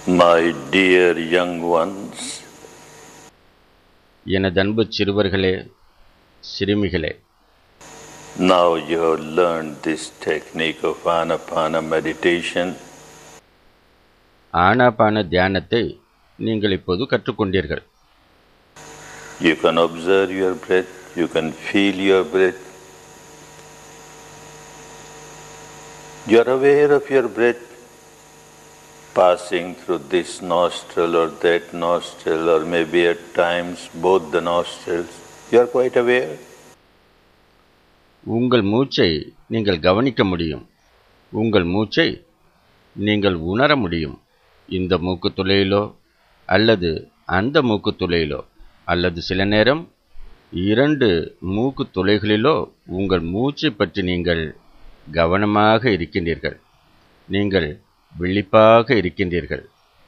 My dear young ones, எனது அன்பு சிறுவர்களே சிறுமிகளே now you have learned this technique of Anapana meditation. ஆனாபான தியானத்தை நீங்கள் இப்போது கற்றுக்கொண்டீர்கள் You can observe your breath, you can feel your breath. You are aware of your breath passing through this nostril or that nostril, or maybe at times both the nostrils. You are quite aware. உங்கள் மூச்சை நீங்கள் கவனிக்க முடியும் உங்கள் மூச்சை நீங்கள் உணர முடியும் இந்த மூக்கு துளையிலோ அல்லது அந்த மூக்கு துளையிலோ அல்லது சில நேரம் இரண்டு மூக்கு துளைகளிலோ உங்கள் மூச்சை பற்றி நீங்கள் கவனமாக இருக்கின்றீர்கள் நீங்கள் விழிப்பாக இருக்கின்றீர்கள்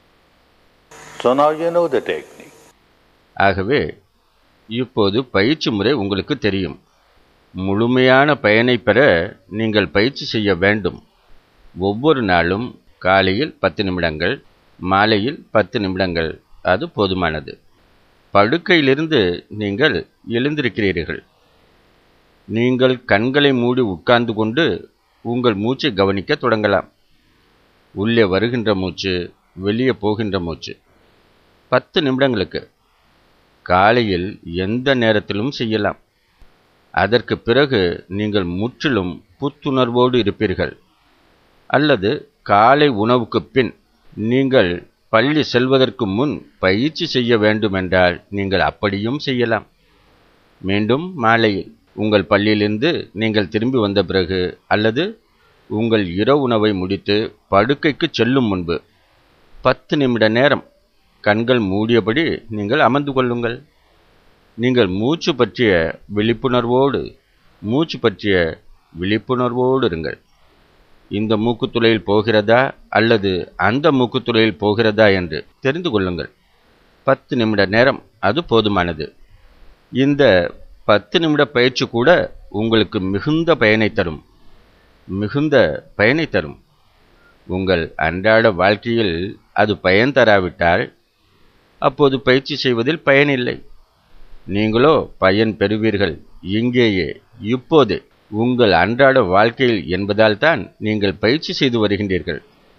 So now you know the technique. ஆகவே இப்போது பயிற்சி முறை உங்களுக்கு தெரியும் முழுமையான பயனை பெற நீங்கள் பயிற்சி செய்ய வேண்டும் ஒவ்வொரு நாளும் காலையில் பத்து நிமிடங்கள் மாலையில் பத்து நிமிடங்கள் அது போதுமானது படுக்கையிலிருந்து நீங்கள் எழுந்திருக்கிறீர்கள் நீங்கள் கண்களை மூடி உட்கார்ந்து கொண்டு உங்கள் மூச்சை கவனிக்க தொடங்கலாம் உள்ளே வருகின்ற மூச்சு வெளியே போகின்ற மூச்சு பத்து நிமிடங்களுக்கு காலையில் எந்த நேரத்திலும் செய்யலாம் அதற்கு பிறகு நீங்கள் முற்றிலும் புத்துணர்வோடு இருப்பீர்கள் அல்லது காலை உணவுக்கு பின் நீங்கள் பள்ளி செல்வதற்கு முன் பயிற்சி செய்ய வேண்டுமென்றால் நீங்கள் அப்படியும் செய்யலாம் மீண்டும் மாலையில் உங்கள் பள்ளியிலிருந்து நீங்கள் திரும்பி வந்த பிறகு அல்லது உங்கள் இரவு உணவை முடித்து படுக்கைக்கு செல்லும் முன்பு பத்து நிமிட நேரம் கண்கள் மூடியபடி நீங்கள் அமர்ந்து கொள்ளுங்கள் நீங்கள் மூச்சு பற்றிய விழிப்புணர்வோடு மூச்சு பற்றிய விழிப்புணர்வோடு இருங்கள் இந்த மூக்குத்துளையில் போகிறதா அல்லது அந்த மூக்குத்துளையில் போகிறதா என்று தெரிந்து கொள்ளுங்கள் பத்து நிமிட நேரம் அது போதுமானது இந்த பத்து நிமிட பயிற்சி கூட உங்களுக்கு மிகுந்த பயனை தரும் மிகுந்த பயனை தரும் உங்கள் அன்றாட வாழ்க்கையில் அது பயன் தராவிட்டால் அப்போது பயிற்சி செய்வதில் பயனில்லை நீங்களோ பயன் பெறுவீர்கள் இங்கேயே இப்போதே உங்கள் அன்றாட வாழ்க்கையில் என்பதால் தான் நீங்கள் பயிற்சி செய்து வருகின்றீர்கள்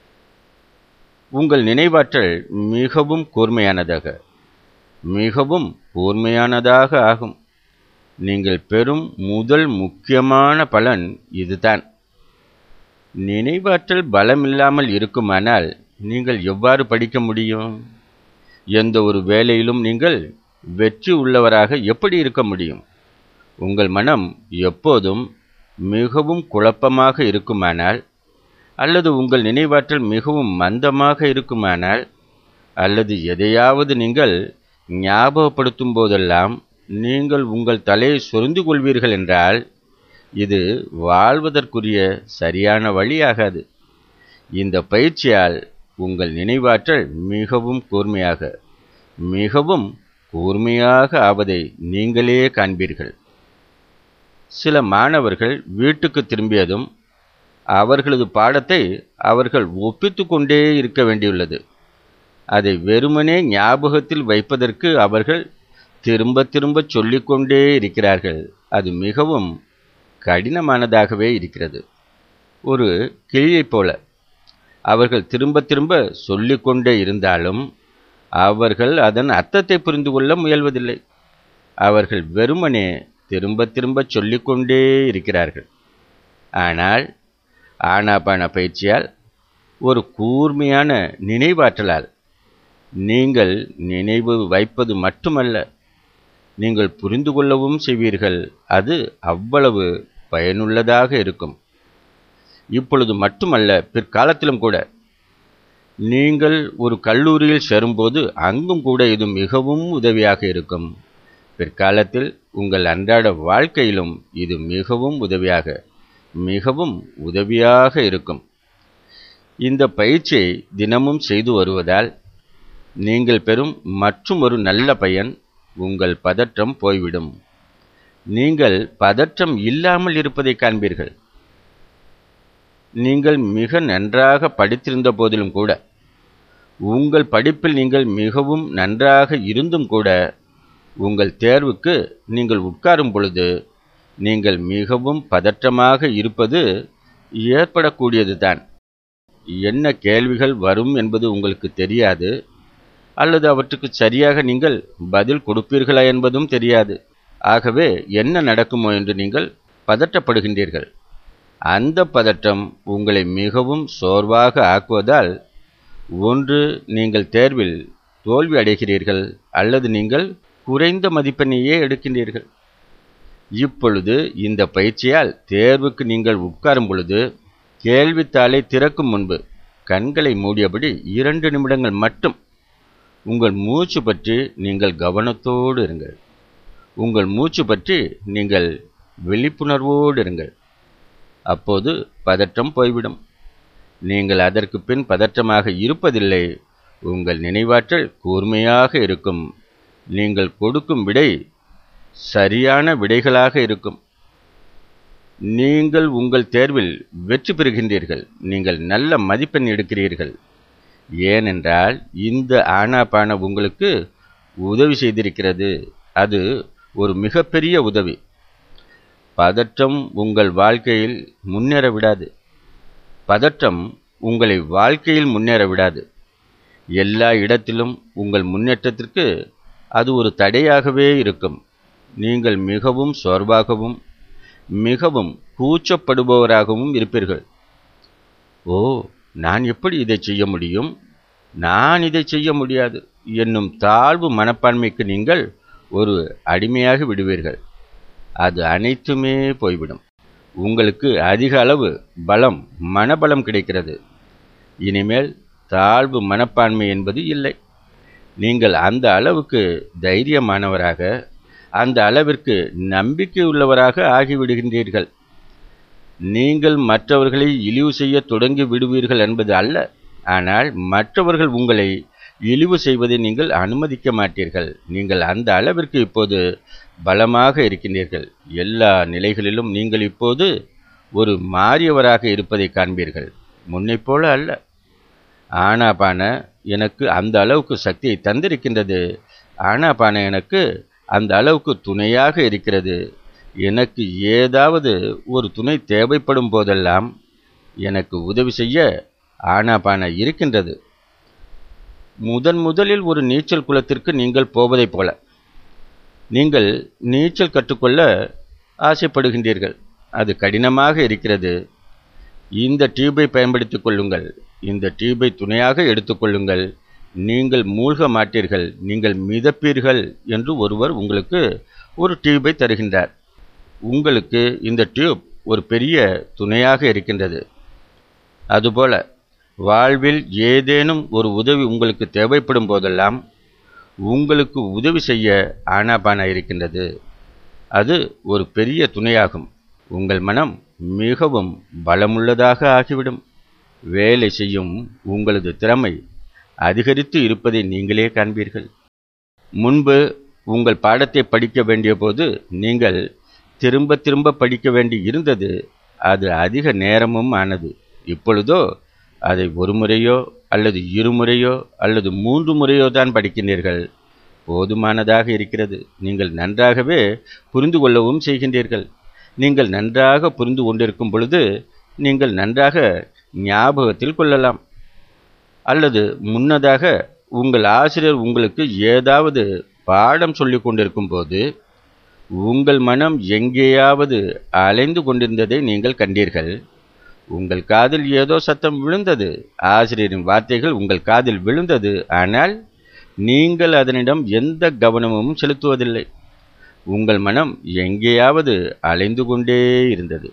உங்கள் நினைவாற்றல் மிகவும் கூர்மையானதாக மிகவும் கூர்மையானதாக ஆகும் நீங்கள் பெறும் முதல் முக்கியமான பலன் இதுதான் நினைவாற்றல் பலமில்லாமல் இருக்குமானால் நீங்கள் எவ்வாறு படிக்க முடியும் எந்த ஒரு வேலையிலும் நீங்கள் வெற்றி உள்ளவராக எப்படி இருக்க முடியும் உங்கள் மனம் எப்போதும் மிகவும் குழப்பமாக இருக்குமானால் அல்லது உங்கள் நினைவாற்றல் மிகவும் மந்தமாக இருக்குமானால் அல்லது எதையாவது நீங்கள் ஞாபகப்படுத்தும் போதெல்லாம் நீங்கள் உங்கள் தலையை சொரிந்து கொள்வீர்கள் என்றால் இது வாழ்வதற்குரிய சரியான வழியாகாது இந்த பயிற்சியால் உங்கள் நினைவாற்றல் மிகவும் கூர்மையாக மிகவும் கூர்மையாக ஆவதை நீங்களே காண்பீர்கள் சில மாணவர்கள் வீட்டுக்கு திரும்பியதும் அவர்களது பாடத்தை அவர்கள் ஒப்பித்து கொண்டே இருக்க வேண்டியுள்ளது அதை வெறுமனே ஞாபகத்தில் வைப்பதற்கு அவர்கள் திரும்ப திரும்ப சொல்லிக்கொண்டே இருக்கிறார்கள் அது மிகவும் கடினமானதாகவே இருக்கிறது ஒரு கிளியைப் போல அவர்கள் திரும்ப திரும்ப சொல்லிக்கொண்டே இருந்தாலும் அவர்கள் அதன் அர்த்தத்தை புரிந்து கொள்ள முயல்வதில்லை அவர்கள் வெறுமனே திரும்ப திரும்ப சொல்லிக்கொண்டே இருக்கிறார்கள் ஆனால் ஆனாபான பயிற்சியால் ஒரு கூர்மையான நினைவாற்றலால் நீங்கள் நினைவு வைப்பது மட்டுமல்ல நீங்கள் புரிந்து கொள்ளவும் செய்வீர்கள் அது அவ்வளவு பயனுள்ளதாக இருக்கும் இப்பொழுது மட்டுமல்ல பிற்காலத்திலும் கூட நீங்கள் ஒரு கல்லூரியில் சேரும்போது அங்கும் கூட இது மிகவும் உதவியாக இருக்கும் பிற்காலத்தில் உங்கள் அன்றாட வாழ்க்கையிலும் இது மிகவும் உதவியாக மிகவும் உதவியாக இருக்கும் இந்த பயிற்சியை தினமும் செய்து வருவதால் நீங்கள் பெறும் மற்றும் ஒரு நல்ல பயன் உங்கள் பதற்றம் போய்விடும் நீங்கள் பதற்றம் இல்லாமல் இருப்பதை காண்பீர்கள் நீங்கள் மிக நன்றாக படித்திருந்த போதிலும் கூட உங்கள் படிப்பில் நீங்கள் மிகவும் நன்றாக இருந்தும் கூட உங்கள் தேர்வுக்கு நீங்கள் உட்காரும் பொழுது நீங்கள் மிகவும் பதற்றமாக இருப்பது ஏற்படக்கூடியதுதான் என்ன கேள்விகள் வரும் என்பது உங்களுக்கு தெரியாது அல்லது அவற்றுக்கு சரியாக நீங்கள் பதில் கொடுப்பீர்களா என்பதும் தெரியாது ஆகவே என்ன நடக்குமோ என்று நீங்கள் பதற்றப்படுகின்றீர்கள் அந்த பதற்றம் உங்களை மிகவும் சோர்வாக ஆக்குவதால் ஒன்று நீங்கள் தேர்வில் தோல்வி அடைகிறீர்கள் அல்லது நீங்கள் குறைந்த மதிப்பெண்ணையே எடுக்கின்றீர்கள் இப்பொழுது இந்த பயிற்சியால் தேர்வுக்கு நீங்கள் உட்காரும் பொழுது கேள்வித்தாளை திறக்கும் முன்பு கண்களை மூடியபடி இரண்டு நிமிடங்கள் மட்டும் உங்கள் மூச்சு பற்றி நீங்கள் கவனத்தோடு இருங்கள் உங்கள் மூச்சு பற்றி நீங்கள் விழிப்புணர்வோடு இருங்கள் அப்போது பதற்றம் போய்விடும் நீங்கள் அதற்கு பின் பதற்றமாக இருப்பதில்லை உங்கள் நினைவாற்றல் கூர்மையாக இருக்கும் நீங்கள் கொடுக்கும் விடை சரியான விடைகளாக இருக்கும் நீங்கள் உங்கள் தேர்வில் வெற்றி பெறுகின்றீர்கள் நீங்கள் நல்ல மதிப்பெண் எடுக்கிறீர்கள் ஏனென்றால் இந்த ஆனாபான உங்களுக்கு உதவி செய்திருக்கிறது அது ஒரு மிகப்பெரிய உதவி பதற்றம் உங்கள் வாழ்க்கையில் முன்னேற விடாது பதற்றம் உங்களை வாழ்க்கையில் முன்னேற விடாது எல்லா இடத்திலும் உங்கள் முன்னேற்றத்திற்கு அது ஒரு தடையாகவே இருக்கும் நீங்கள் மிகவும் சோர்வாகவும் மிகவும் கூச்சப்படுபவராகவும் இருப்பீர்கள் ஓ நான் எப்படி இதை செய்ய முடியும் நான் இதை செய்ய முடியாது என்னும் தாழ்வு மனப்பான்மைக்கு நீங்கள் ஒரு அடிமையாகி விடுவீர்கள் அது அனைத்துமே போய்விடும் உங்களுக்கு அதிக அளவு பலம் மனபலம் கிடைக்கிறது இனிமேல் தாழ்வு மனப்பான்மை என்பது இல்லை நீங்கள் அந்த அளவுக்கு தைரியமானவராக அந்த அளவிற்கு நம்பிக்கை உள்ளவராக ஆகிவிடுகின்றீர்கள் நீங்கள் மற்றவர்களை இழிவு செய்ய தொடங்கி விடுவீர்கள் என்பது அல்ல ஆனால் மற்றவர்கள் உங்களை இழிவு செய்வதை நீங்கள் அனுமதிக்க மாட்டீர்கள் நீங்கள் அந்த அளவிற்கு இப்போது பலமாக இருக்கின்றீர்கள் எல்லா நிலைகளிலும் நீங்கள் இப்போது ஒரு மாறியவராக இருப்பதை காண்பீர்கள் முன்னைப் போல அல்ல ஆனாபான எனக்கு அந்த அளவுக்கு சக்தியை தந்திருக்கின்றது ஆனாபான எனக்கு அந்த அளவுக்கு துணையாக இருக்கிறது எனக்கு ஏதாவது ஒரு துணை தேவைப்படும் போதெல்லாம் எனக்கு உதவி செய்ய ஆனாபான இருக்கின்றது முதன் முதலில் ஒரு நீச்சல் குளத்திற்கு நீங்கள் போவதைப் போல நீங்கள் நீச்சல் கற்றுக்கொள்ள ஆசைப்படுகின்றீர்கள் அது கடினமாக இருக்கிறது இந்த டியூபை பயன்படுத்திக் கொள்ளுங்கள் இந்த டியூபை துணையாக எடுத்துக்கொள்ளுங்கள் நீங்கள் மூழ்க மாட்டீர்கள் நீங்கள் மிதப்பீர்கள் என்று ஒருவர் உங்களுக்கு ஒரு டியூபை தருகின்றார் உங்களுக்கு இந்த டியூப் ஒரு பெரிய துணையாக இருக்கின்றது அதுபோல வாழ்வில் ஏதேனும் ஒரு உதவி உங்களுக்கு தேவைப்படும் போதெல்லாம் உங்களுக்கு உதவி செய்ய ஆனாபானா இருக்கின்றது அது ஒரு பெரிய துணையாகும் உங்கள் மனம் மிகவும் பலமுள்ளதாக ஆகிவிடும் வேலை செய்யும் உங்களது திறமை அதிகரித்து இருப்பதை நீங்களே காண்பீர்கள் முன்பு உங்கள் பாடத்தை படிக்க வேண்டிய போது நீங்கள் திரும்ப திரும்ப படிக்க வேண்டி இருந்தது அது அதிக நேரமும் ஆனது இப்பொழுதோ அதை ஒரு முறையோ அல்லது இருமுறையோ அல்லது மூன்று முறையோ தான் படிக்கின்றீர்கள் போதுமானதாக இருக்கிறது நீங்கள் நன்றாகவே புரிந்து கொள்ளவும் செய்கின்றீர்கள் நீங்கள் நன்றாக புரிந்து கொண்டிருக்கும் பொழுது நீங்கள் நன்றாக ஞாபகத்தில் கொள்ளலாம் அல்லது முன்னதாக உங்கள் ஆசிரியர் உங்களுக்கு ஏதாவது பாடம் சொல்லிக் கொண்டிருக்கும் போது உங்கள் மனம் எங்கேயாவது அலைந்து கொண்டிருந்ததை நீங்கள் கண்டீர்கள் உங்கள் காதில் ஏதோ சத்தம் விழுந்தது ஆசிரியரின் வார்த்தைகள் உங்கள் காதில் விழுந்தது ஆனால் நீங்கள் அதனிடம் எந்த கவனமும் செலுத்துவதில்லை உங்கள் மனம் எங்கேயாவது அலைந்து கொண்டே இருந்தது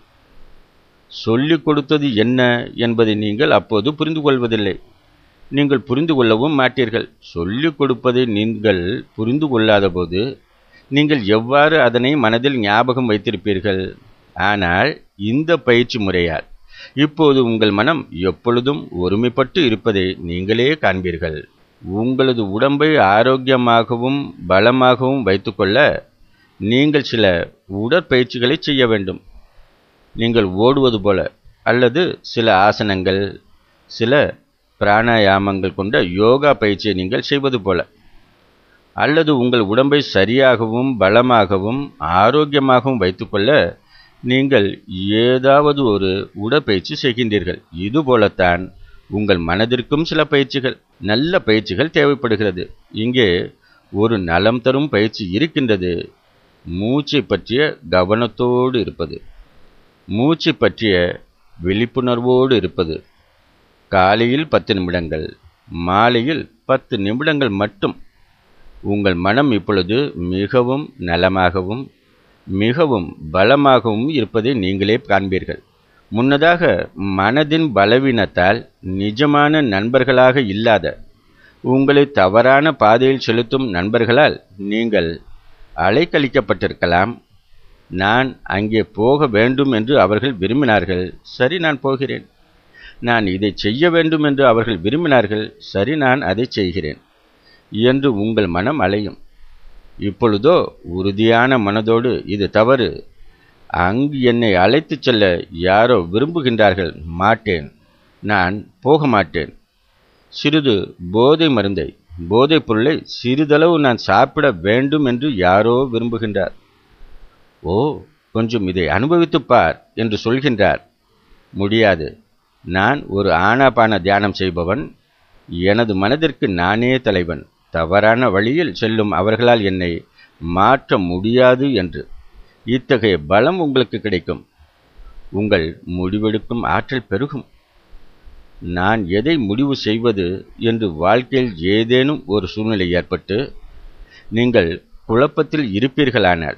சொல்லிக் கொடுத்தது என்ன என்பதை நீங்கள் அப்போது புரிந்து கொள்வதில்லை நீங்கள் புரிந்து கொள்ளவும் மாட்டீர்கள் சொல்லிக் கொடுப்பதை நீங்கள் புரிந்து கொள்ளாத போது நீங்கள் எவ்வாறு அதனை மனதில் ஞாபகம் வைத்திருப்பீர்கள் ஆனால் இந்த பயிற்சி முறையால் இப்போது உங்கள் மனம் எப்பொழுதும் ஒருமைப்பட்டு இருப்பதை நீங்களே காண்பீர்கள் உங்களது உடம்பை ஆரோக்கியமாகவும் பலமாகவும் வைத்துக்கொள்ள நீங்கள் சில உடற்பயிற்சிகளை செய்ய வேண்டும் நீங்கள் ஓடுவது போல அல்லது சில ஆசனங்கள் சில பிராணாயாமங்கள் கொண்ட யோகா பயிற்சியை நீங்கள் செய்வது போல அல்லது உங்கள் உடம்பை சரியாகவும் பலமாகவும் ஆரோக்கியமாகவும் வைத்துக்கொள்ள நீங்கள் ஏதாவது ஒரு உடற்பயிற்சி செய்கின்றீர்கள் இதுபோலத்தான் உங்கள் மனதிற்கும் சில பயிற்சிகள் நல்ல பயிற்சிகள் தேவைப்படுகிறது இங்கே ஒரு நலம் தரும் பயிற்சி இருக்கின்றது மூச்சை பற்றிய கவனத்தோடு இருப்பது மூச்சு பற்றிய விழிப்புணர்வோடு இருப்பது காலையில் பத்து நிமிடங்கள் மாலையில் பத்து நிமிடங்கள் மட்டும் உங்கள் மனம் இப்பொழுது மிகவும் நலமாகவும் மிகவும் பலமாகவும் இருப்பதை நீங்களே காண்பீர்கள் முன்னதாக மனதின் பலவீனத்தால் நிஜமான நண்பர்களாக இல்லாத உங்களை தவறான பாதையில் செலுத்தும் நண்பர்களால் நீங்கள் அலைக்கழிக்கப்பட்டிருக்கலாம் நான் அங்கே போக வேண்டும் என்று அவர்கள் விரும்பினார்கள் சரி நான் போகிறேன் நான் இதை செய்ய வேண்டும் என்று அவர்கள் விரும்பினார்கள் சரி நான் அதை செய்கிறேன் என்று உங்கள் மனம் அலையும் இப்பொழுதோ உறுதியான மனதோடு இது தவறு அங்கு என்னை அழைத்துச் செல்ல யாரோ விரும்புகின்றார்கள் மாட்டேன் நான் போக மாட்டேன் சிறிது போதை மருந்தை போதைப் பொருளை சிறிதளவு நான் சாப்பிட வேண்டும் என்று யாரோ விரும்புகின்றார் ஓ கொஞ்சம் இதை அனுபவித்துப் பார் என்று சொல்கின்றார் முடியாது நான் ஒரு ஆனாபான தியானம் செய்பவன் எனது மனதிற்கு நானே தலைவன் தவறான வழியில் செல்லும் அவர்களால் என்னை மாற்ற முடியாது என்று இத்தகைய பலம் உங்களுக்கு கிடைக்கும் உங்கள் முடிவெடுக்கும் ஆற்றல் பெருகும் நான் எதை முடிவு செய்வது என்று வாழ்க்கையில் ஏதேனும் ஒரு சூழ்நிலை ஏற்பட்டு நீங்கள் குழப்பத்தில் இருப்பீர்களானால்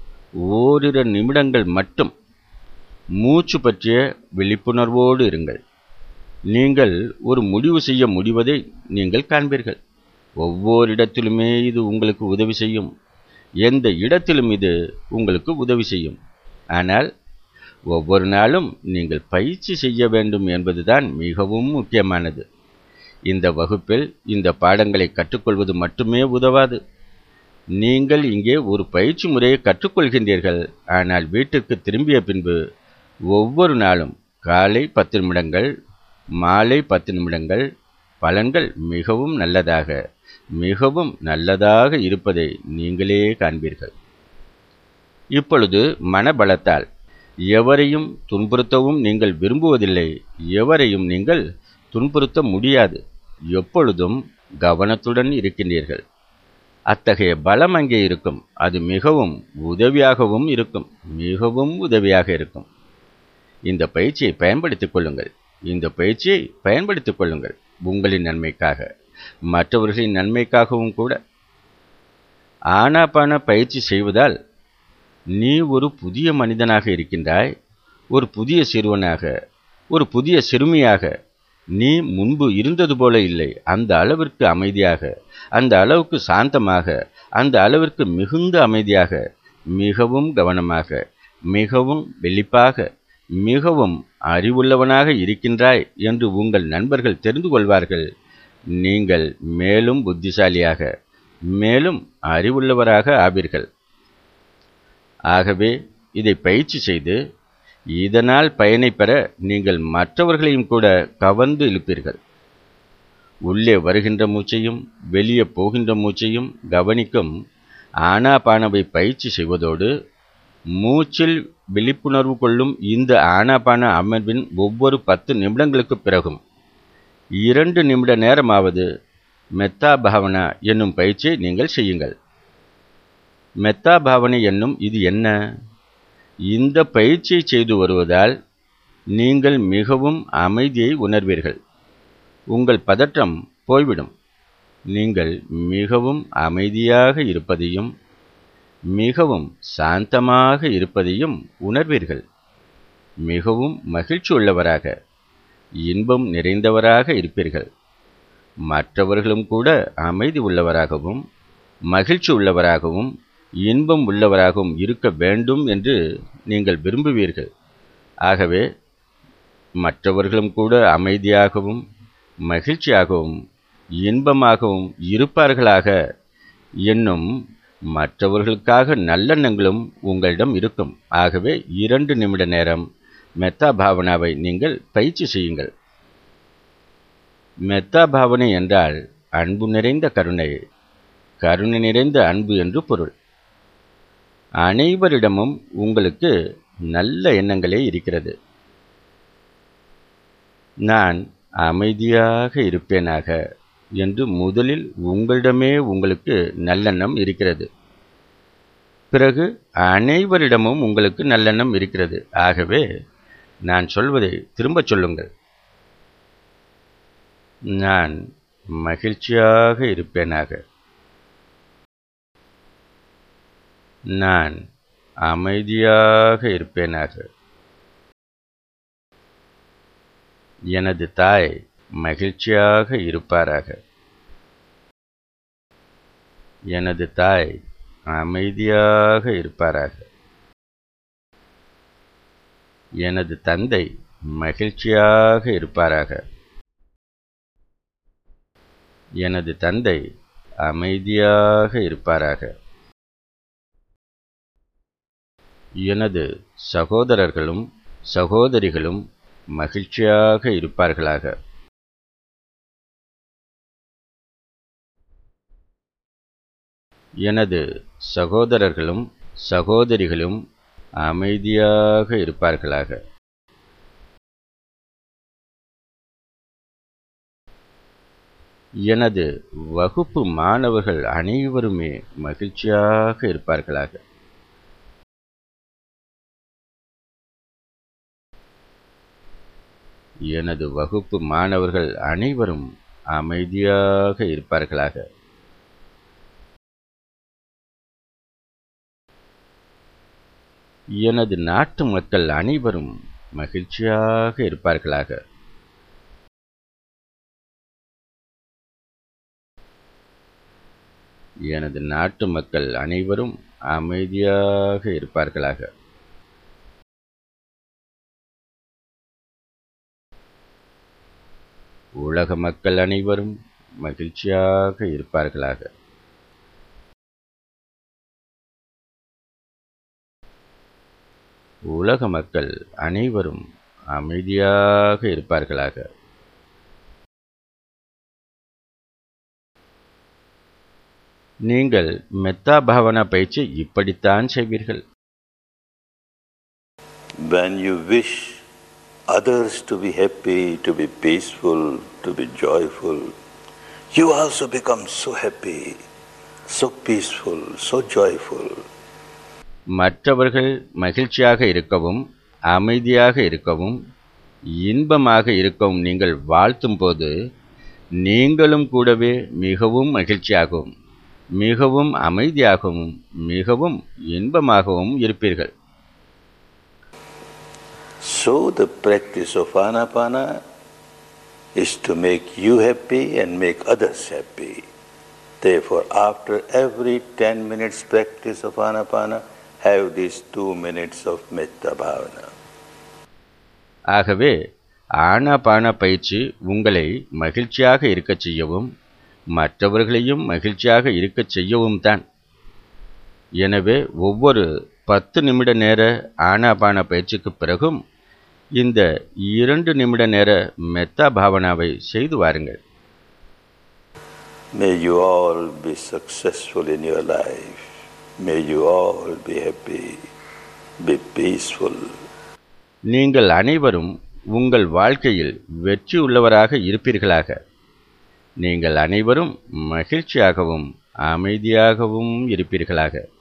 ஓரிரு நிமிடங்கள் மட்டும் மூச்சு பற்றிய விழிப்புணர்வோடு இருங்கள் நீங்கள் ஒரு முடிவு செய்ய முடிவதை நீங்கள் காண்பீர்கள் ஒவ்வொரு இடத்திலுமே இது உங்களுக்கு உதவி செய்யும் எந்த இடத்திலும் இது உங்களுக்கு உதவி செய்யும் ஆனால் ஒவ்வொரு நாளும் நீங்கள் பயிற்சி செய்ய வேண்டும் என்பதுதான் மிகவும் முக்கியமானது இந்த வகுப்பில் இந்த பாடங்களை கற்றுக்கொள்வது மட்டுமே உதவாது நீங்கள் இங்கே ஒரு பயிற்சி முறையை கற்றுக்கொள்கின்றீர்கள் ஆனால் வீட்டிற்கு திரும்பிய பின்பு ஒவ்வொரு நாளும் காலை பத்து நிமிடங்கள் மாலை பத்து நிமிடங்கள் பலன்கள் மிகவும் நல்லதாக மிகவும் நல்லதாக இருப்பதை நீங்களே காண்பீர்கள் இப்பொழுது மனபலத்தால் எவரையும் துன்புறுத்தவும் நீங்கள் விரும்புவதில்லை எவரையும் நீங்கள் துன்புறுத்த முடியாது எப்பொழுதும் கவனத்துடன் இருக்கின்றீர்கள் அத்தகைய பலம் அங்கே இருக்கும் அது மிகவும் உதவியாகவும் இருக்கும் மிகவும் உதவியாக இருக்கும் இந்த பயிற்சியை பயன்படுத்திக் கொள்ளுங்கள் இந்த பயிற்சியை பயன்படுத்திக் கொள்ளுங்கள் உங்களின் நன்மைக்காக மற்றவர்களின் நன்மைக்காகவும் கூட ஆனாபான பயிற்சி செய்வதால் நீ ஒரு புதிய மனிதனாக இருக்கின்றாய் ஒரு புதிய சிறுவனாக ஒரு புதிய சிறுமியாக நீ முன்பு இருந்தது போல இல்லை அந்த அளவிற்கு அமைதியாக அந்த அளவுக்கு சாந்தமாக அந்த அளவிற்கு மிகுந்த அமைதியாக மிகவும் கவனமாக மிகவும் வெளிப்பாக மிகவும் அறிவுள்ளவனாக இருக்கின்றாய் என்று உங்கள் நண்பர்கள் தெரிந்து கொள்வார்கள் நீங்கள் மேலும் புத்திசாலியாக மேலும் அறிவுள்ளவராக ஆவீர்கள் ஆகவே இதை பயிற்சி செய்து இதனால் பயனை பெற நீங்கள் மற்றவர்களையும் கூட கவர்ந்து இழுப்பீர்கள் உள்ளே வருகின்ற மூச்சையும் வெளியே போகின்ற மூச்சையும் கவனிக்கும் ஆனாபானவை பயிற்சி செய்வதோடு மூச்சில் விழிப்புணர்வு கொள்ளும் இந்த ஆனாபான அமர்வின் ஒவ்வொரு பத்து நிமிடங்களுக்கு பிறகும் இரண்டு நிமிட நேரமாவது மெத்தா பாவனா என்னும் பயிற்சியை நீங்கள் செய்யுங்கள் மெத்தா பாவனை என்னும் இது என்ன இந்த பயிற்சியை செய்து வருவதால் நீங்கள் மிகவும் அமைதியை உணர்வீர்கள் உங்கள் பதற்றம் போய்விடும் நீங்கள் மிகவும் அமைதியாக இருப்பதையும் மிகவும் சாந்தமாக இருப்பதையும் உணர்வீர்கள் மிகவும் மகிழ்ச்சி உள்ளவராக இன்பம் நிறைந்தவராக இருப்பீர்கள் மற்றவர்களும் கூட அமைதி உள்ளவராகவும் மகிழ்ச்சி உள்ளவராகவும் இன்பம் உள்ளவராகவும் இருக்க வேண்டும் என்று நீங்கள் விரும்புவீர்கள் ஆகவே மற்றவர்களும் கூட அமைதியாகவும் மகிழ்ச்சியாகவும் இன்பமாகவும் இருப்பார்களாக என்னும் மற்றவர்களுக்காக நல்லெண்ணங்களும் உங்களிடம் இருக்கும் ஆகவே இரண்டு நிமிட நேரம் மெத்தா பாவனாவை நீங்கள் பயிற்சி செய்யுங்கள் மெத்தா பாவனை என்றால் அன்பு நிறைந்த கருணை கருணை நிறைந்த அன்பு என்று பொருள் அனைவரிடமும் உங்களுக்கு நல்ல எண்ணங்களே இருக்கிறது நான் அமைதியாக இருப்பேனாக என்று முதலில் உங்களிடமே உங்களுக்கு நல்லெண்ணம் இருக்கிறது பிறகு அனைவரிடமும் உங்களுக்கு நல்லெண்ணம் இருக்கிறது ஆகவே நான் சொல்வதை திரும்பச் சொல்லுங்கள் நான் மகிழ்ச்சியாக இருப்பேனாக நான் அமைதியாக இருப்பேனாக எனது தாய் மகிழ்ச்சியாக இருப்பாராக எனது தாய் அமைதியாக இருப்பாராக எனது தந்தை மகிழ்ச்சியாக இருப்பாராக எனது தந்தை அமைதியாக இருப்பாராக எனது சகோதரர்களும் சகோதரிகளும் மகிழ்ச்சியாக இருப்பார்களாக எனது சகோதரர்களும் சகோதரிகளும் அமைதியாக இருப்பார்களாக எனது வகுப்பு மாணவர்கள் அனைவருமே மகிழ்ச்சியாக இருப்பார்களாக எனது வகுப்பு மாணவர்கள் அனைவரும் அமைதியாக இருப்பார்களாக எனது நாட்டு மக்கள் அனைவரும் மகிழ்ச்சியாக இருப்பார்களாக எனது நாட்டு மக்கள் அனைவரும் அமைதியாக இருப்பார்களாக உலக மக்கள் அனைவரும் மகிழ்ச்சியாக இருப்பார்களாக உலக மக்கள் அனைவரும் அமைதியாக இருப்பார்களாக நீங்கள் மெத்தா பாவனா பயிற்சி இப்படித்தான் செய்வீர்கள் When you wish others to be happy, to be peaceful, to be joyful, you also become so happy, so peaceful, so joyful. மற்றவர்கள் மகிழ்ச்சியாக இருக்கவும் அமைதியாக இருக்கவும் இன்பமாக இருக்கவும் நீங்கள் வாழ்த்தும் போது நீங்களும் கூடவே மிகவும் மகிழ்ச்சியாகவும் மிகவும் அமைதியாகவும் மிகவும் இன்பமாகவும் இருப்பீர்கள் So the practice of anapana is to make you happy and make others happy. Therefore, after every 10 minutes practice of anapana, have these two minutes of metta bhavana. ஆகவே ஆனாபான பயிற்சி உங்களை மகிழ்ச்சியாக இருக்கச் செய்யவும் மற்றவர்களையும் மகிழ்ச்சியாக இருக்கச் செய்யவும் தான் எனவே ஒவ்வொரு பத்து நிமிட நேர ஆனாபான பயிற்சிக்கு பிறகும் இந்த இரண்டு நிமிட நேர மெத்தா பாவனாவை செய்து வாருங்கள் May you all be successful in your life. May you all be happy, be peaceful. நீங்கள் அனைவரும் உங்கள் வாழ்க்கையில் வெற்றி உள்ளவராக இருப்பீர்களாக நீங்கள் அனைவரும் மகிழ்ச்சியாகவும் அமைதியாகவும் இருப்பீர்களாக